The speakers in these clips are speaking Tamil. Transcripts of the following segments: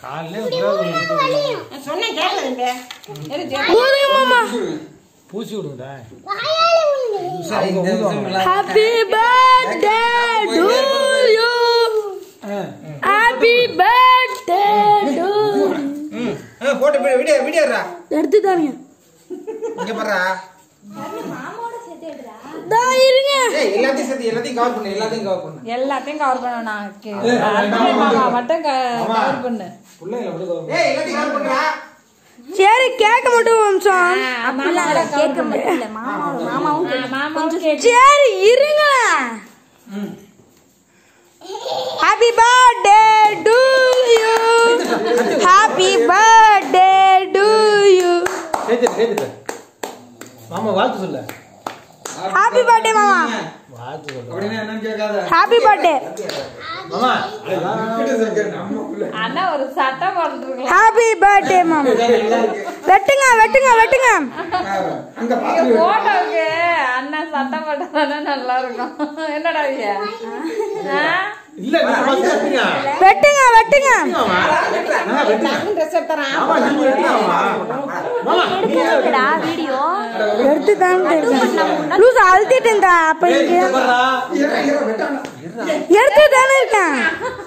காலையில இப்பதான் நான் சொன்னேன் கேட்கல தம்பி இரு, ஜெ- போதுங்க மாமா பூசி விடுங்கடா சரி, இந்த நிமிஷம் விளையாடு. Happy birthday to you happy birthday to ம். ஆ, போட்டு வீடியோ வீடியோ வீடியோடா எடுத்து தாங்க இங்க பாருடா தா இருங்க ஏய் எல்லாத்தையும் சேர்த்து எல்லாத்தையும் கவர் பண்ணு எல்லாத்தையும் கவர் பண்ணு எல்லாத்தையும் கவர் பண்ண நான் கே- அத்தை மாமா மட்டும் கவர் பண்ணு பிள்ளைங்களை அப்படி கவர் ஏய் எல்லாத்தையும் கவர் பண்ணுடா சரி கேட்க மட்டும் வம்சம் கேட்க முடியல மாமாவும் மாமாவும் கேட்க சரி இருங்க ம். Happy birthday to you happy birthday to you சேர்த்து சேர்த்துட்டு மாமா வாழ்த்து சொல்ல ஹாப்பி பர்த்டே மாமா வாழ்த்து சொல்ல அப்படின்னா என்னன்னு கேட்காத ஹாப்பி பர்த்டே மாமா அண்ணா ஒரு சட்டை போட்டுருக்கலாம் ஹாப்பி பர்த்டே மாமா வெட்டுங்க வெட்டுங்க வெட்டுங்க அங்க பாத்து போட்டோவுக்கு அண்ணன் சட்டை போட்டா நல்லா இருக்கும் என்னடா ஐயா இல்ல நீங்க ஃபர்ஸ்ட் வெட்டுங்க வெட்டுங்க வெட்டுங்க மாமா நான் வெட்டுங்க ட்ரெஸ் எடுத்துறேன் மாமா நீங்க வெட்டுங்க மாமா மாமா வீடியோ எடுத்து தான் லூஸ் அழுத்திட்டேன் தா அப்ப ஏய், இங்க இங்க பாருடா. இரு, இரு, வெட்டாம. எடுத்து தானே இருக்கேன்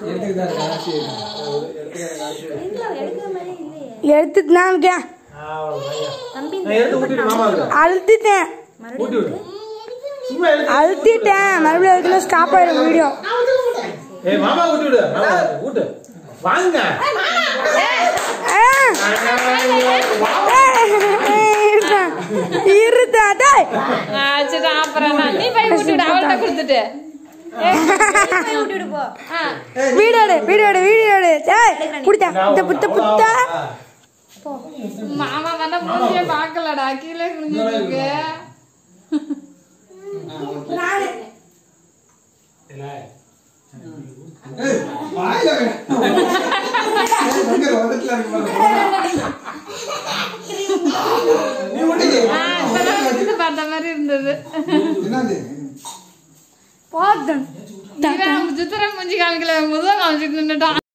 எடுத்து தான் இருக்கேன் அவ்வளவுதான். நான் எடுத்து ஊட்டிட்டு மாமாவுக்கு அழுத்திட்டேன் ஊட்டி விடு சும்மா எடுத்து அழுத்திட்டேன் மறுபடியும் அதுக்குள்ள ஸ்டாப் ஆயிடும் வீடியோ ஏய் மாமா ஊட்டி விடு மாமா ஊட்டு வாங்க இருதா டேய் சரி அப்புறம் நான் நீ போய் விட்டு விடு அவள்கிட்ட கொடுத்துட்டு ஆ, வீடியோ எடு வீடியோ எடு வீடியோ எடு டேய் புடிச்சா இந்த புத்த புத்தா மாமா வந்தா மூஞ்சியே பார்க்கலடா கீழே குனிஞ்சிருக்கு ஏய், வாயில வை. அங்க வந்துட்டுல இருக்கு பாரு. நீ ஊட்டிடு. ஆ, இப்பதான் வச்சுட்டு பார்த்த மாதிரி இருந்தது என்னது பார்த்தேன் இவன் சித்திரம் மூஞ்சி காமிக்கல முதல் காமிச்சிட்டு நின்னுட்டான்